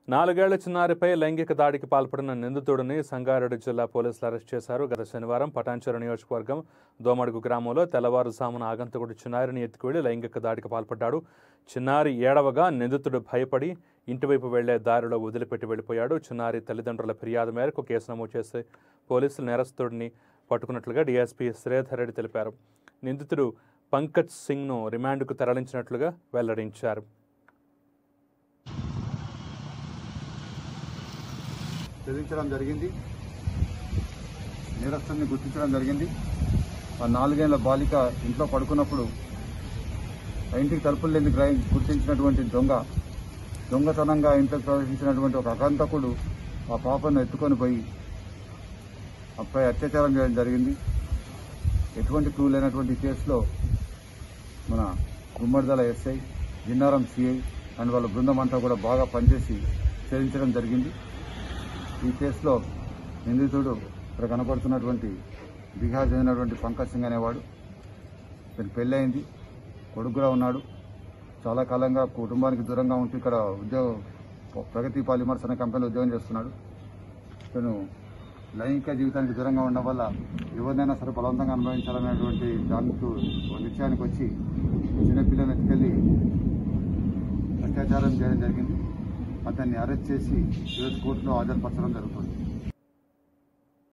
నాలుగేళ్ల చిన్నారిపై లైంగిక దాడికి పాల్పడిన నిందితుడిని సంగారెడ్డి జిల్లా పోలీసులు అరెస్ట్ చేశారు గత శనివారం పటాన్చెరు నియోజకవర్గం దోమడుగు గ్రామంలో తెల్లవారుజామున ఆగంతకుడు చిన్నారిని ఎత్తుకువెళ్లి లైంగిక దాడికి పాల్పడ్డాడు చిన్నారి ఏడవగా నిందితుడు భయపడి ఇంటివైపు వెళ్లే దారిలో వదిలిపెట్టి వెళ్లిపోయాడు చిన్నారి తల్లిదండ్రుల ఫిర్యాదు మేరకు కేసు నమోదు చేసి పోలీసులు నేరస్తుడిని పట్టుకున్నట్లుగా డీఎస్పీ శ్రీధర్ రెడ్డి తెలిపారు నిందితుడు పంకజ్ సింగ్ను రిమాండ్కు తరలించినట్లుగా వెల్లడించారు ఛేదించడం జరిగింది నేరస్తుల్ని గుర్తించడం జరిగింది ఆ నాలుగేళ్ల బాలిక ఇంట్లో పడుకున్నప్పుడు ఆ ఇంటికి తలుపులు లేని గ్రహి గుర్తించినటువంటి దొంగ దొంగతనంగా ఇంట్లోకి ప్రవేశించినటువంటి ఒక అగంతకుడు ఆ పాపను ఎత్తుకొని పోయి అప్పై అత్యాచారం చేయడం జరిగింది ఎటువంటి క్లూ లేనటువంటి కేసులో మన Gummadidala SI Jinnaram CI and వాళ్ళ బృందం అంతా కూడా బాగా పనిచేసి ఛేదించడం జరిగింది ఈ కేసులో నిందితుడు ఇక్కడ కనపడుతున్నటువంటి బీహార్ చెందినటువంటి పంకజ్ సింగ్ అనేవాడు ఇతను పెళ్ళయింది కొడుకుగా ఉన్నాడు చాలా కాలంగా కుటుంబానికి దూరంగా ఉంటూ ఇక్కడ ఉద్యోగ ప్రగతి పాలిమర్స్ అనే కంపెనీలో ఉద్యోగం చేస్తున్నాడు ఇతను లైంగిక జీవితానికి దూరంగా ఉండడం వల్ల ఎవరినైనా సరే బలవంతంగా అనుభవించాలనేటువంటి దానికి ఒక నిశ్చయానికి వచ్చి చిన్నపిల్లని ఎత్తుకెళ్ళి అత్యాచారం చేయడం జరిగింది అతన్ని అరెస్ట్ చేసి ఈరోజు కోర్టులో హాజరుపరచడం జరుగుతుంది